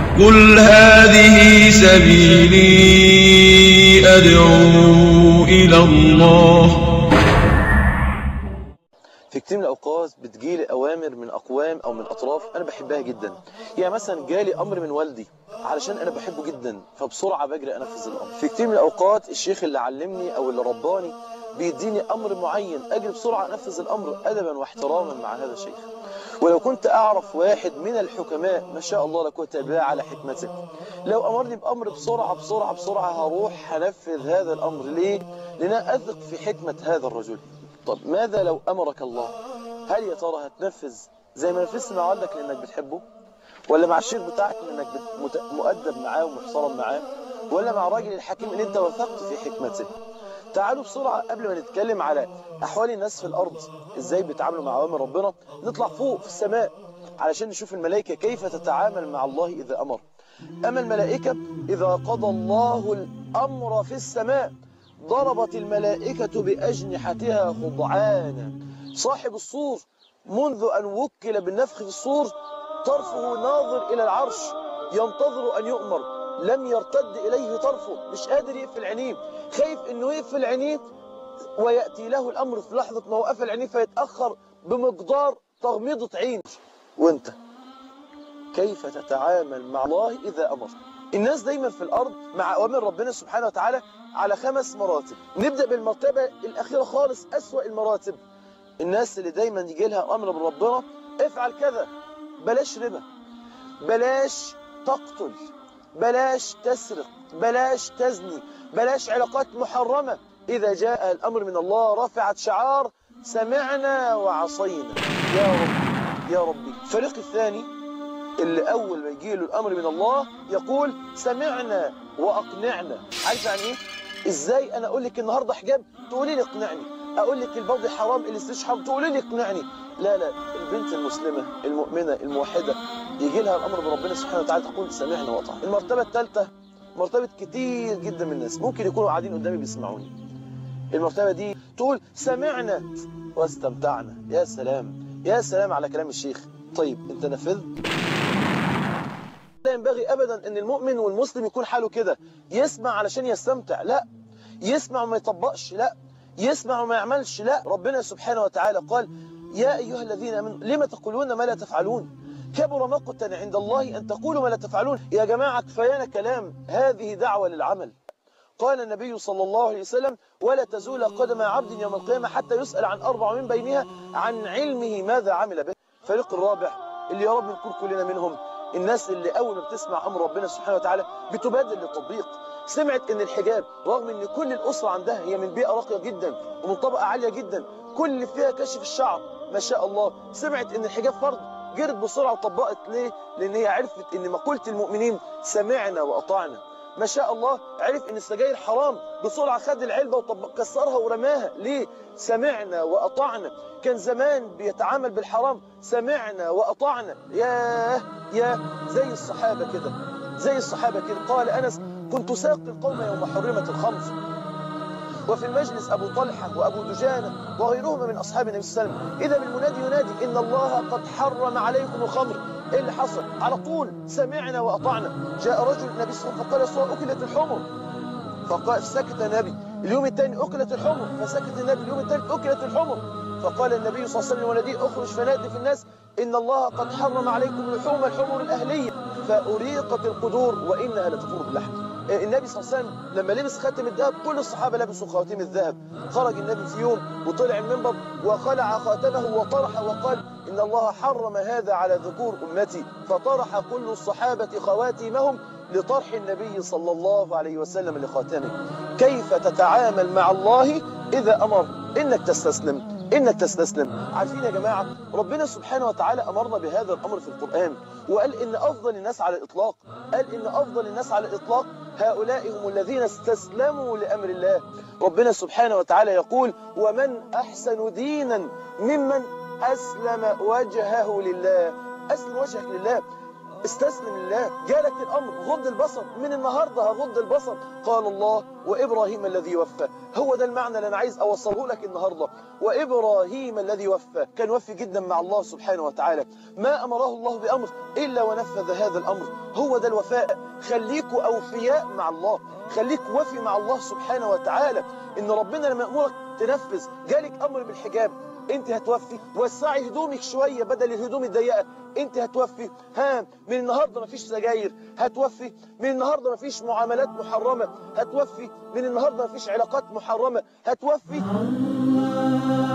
قل هذه سبيلي أدعو إلى الله في كتير من الأوقات بتجيلي أوامر من أقوام أو من أطراف أنا بحبها جدا يعني مثلا جالي أمر من والدي علشان أنا بحبه جدا فبسرعة بجري أنفذ الأمر في كتير من الأوقات الشيخ اللي علمني أو اللي رباني بيديني أمر معين أجري بسرعة أنفذ الأمر أدبا واحتراما مع هذا الشيخ ولو كنت أعرف واحد من الحكماء ما شاء الله لا قوه الا بالله على حكمته لو أمرني بأمر بسرعة بسرعة بسرعة هروح هنفذ هذا الأمر ليه؟ لأن أنا أثق في حكمة هذا الرجل طب ماذا لو أمرك الله هل يا ترى هتنفذ زي ما نفذت مع والدك لأنك بتحبه ولا مع الشيخ بتاعك لأنك بت- مت- مؤدب معاه ومحترم معاه ولا مع الراجل الحكيم اللي انت وثقت في حكمته تعالوا بسرعة قبل ما نتكلم على أحوال الناس في الأرض إزاي بيتعاملوا مع أوامر ربنا نطلع فوق في السماء علشان نشوف الملائكة كيف تتعامل مع الله إذا أمر أما الملائكة إذا قضى الله الأمر في السماء ضربت الملائكة بأجنحتها خضعانا صاحب الصور منذ أن وكل بالنفخ في الصور طرفه ناظر إلى العرش ينتظر أن يؤمر لم يرتد إليه طرفه مش قادر يقفل عينيه خايف أنه يقفل عينيه ويأتي له الأمر في لحظة ما هو قفل عينيه فيتأخر بمقدار تغميضة عين وانت كيف تتعامل مع الله إذا أمر الناس دايما في الأرض مع أوامر ربنا سبحانه وتعالى على خمس مراتب نبدأ بالمرتبة الأخيرة خالص أسوأ المراتب الناس اللي دايما يجي لها أمر من ربنا افعل كذا بلاش ربا بلاش تقتل بلاش تسرق بلاش تزني بلاش علاقات محرمة إذا جاء الأمر من الله رفعت شعار سمعنا وعصينا يا رب يا ربي الفريق الثاني اللي أول ما يجي له الأمر من الله يقول سمعنا وأقنعنا عارف يعني إيه؟ إزاي أنا أقول لك النهاردة حجاب تقولي لي اقنعني أقول لك البوض حرام الاستيش حرام تقولي لي اقنعني لا لا البنت المسلمة المؤمنة الموحدة يجي لها الأمر من ربنا سبحانه وتعالى تقول سمعنا وأطعنا المرتبة الثالثة مرتبة كتير جدا من الناس ممكن يكونوا قاعدين قدامي بيسمعوني المرتبة دي تقول سمعنا واستمتعنا يا سلام يا سلام على كلام الشيخ طيب انت نفذت لا ينبغي ابدا ان المؤمن والمسلم يكون حاله كده يسمع علشان يستمتع لا يسمع وما يطبقش لا يسمع وما يعملش لا ربنا سبحانه وتعالى قال يا ايها الذين امنوا لما تقولون ما لا تفعلون كبر مقتا عند الله ان تقولوا ما لا تفعلون يا جماعه كفايانا كلام هذه دعوه للعمل قال النبي صلى الله عليه وسلم ولا تزول قدم عبد يوم القيامة حتى يسأل عن أربع من بينها عن علمه ماذا عمل به الفريق الرابع اللي يا رب نكون كلنا منهم الناس اللي أول ما بتسمع أمر ربنا سبحانه وتعالى بتبادر للتطبيق سمعت ان الحجاب رغم ان كل الأسرة عندها هي من بيئة راقية جدا ومن طبقة عالية جدا كل اللي فيها كشف الشعر ما شاء الله سمعت ان الحجاب فرض جرت بسرعة وطبقت ليه لان هي عرفت ان مقولة المؤمنين سمعنا وأطعنا ما شاء الله عرف ان السجاير حرام بسرعة خد العلبة وطبق كسرها ورماها ليه سمعنا وأطعنا كان زمان بيتعامل بالحرام سمعنا وأطعنا ياه يا زي الصحابة كده زي الصحابة كده قال أنس كنت ساقي القوم يوم حرمت الخمر وفي المجلس أبو طلحة وأبو دجانة وغيرهما من أصحاب النبي صلى الله عليه وسلم إذا بالمنادي ينادي إن الله قد حرم عليكم الخمر إيه اللي حصل على طول سمعنا وأطعنا جاء رجل النبي صلى الله عليه وسلم فقال سواء أكلت الحمر فقال سكت النبي اليوم الثاني أكلت الحمر فسكت النبي اليوم الثالث أكلت الحمر فقال النبي صلى الله عليه وسلم ولدي أخرج فنادي في الناس إن الله قد حرم عليكم لحوم الحمر الأهلية فأريقت القدور وإنها لتفور باللحم النبي صلى الله عليه وسلم لما لبس خاتم الذهب كل الصحابة لبسوا خواتيم الذهب خرج النبي في يوم وطلع المنبر وخلع خاتمه وطرح وقال إن الله حرم هذا على ذكور أمتي فطرح كل الصحابة خواتيمهم لطرح النبي صلى الله عليه وسلم لخاتمه كيف تتعامل مع الله إذا أمر إنك تستسلم إنك تستسلم عارفين يا جماعة ربنا سبحانه وتعالى أمرنا بهذا الأمر في القرآن وقال إن أفضل الناس على الإطلاق قال إن أفضل الناس على الإطلاق هؤلاء هم الذين استسلموا لأمر الله ربنا سبحانه وتعالى يقول ومن أحسن دينا ممن أسلم وجهه لله أسلم وجهك لله استسلم لله جالك الامر غض البصر من النهارده هغض البصر قال الله وابراهيم الذي وفى هو ده المعنى اللي انا عايز اوصله لك النهارده وابراهيم الذي وفى كان وفي جدا مع الله سبحانه وتعالى ما امره الله بامر الا ونفذ هذا الامر هو ده الوفاء خليكوا اوفياء مع الله خليك وفي مع الله سبحانه وتعالى ان ربنا لما يامرك تنفذ جالك امر بالحجاب انت هتوفي وسعي هدومك شوية بدل الهدوم الضيقة انت هتوفي ها من النهاردة مفيش سجاير هتوفي من النهاردة مفيش معاملات محرمة هتوفي من النهاردة مفيش علاقات محرمة هتوفي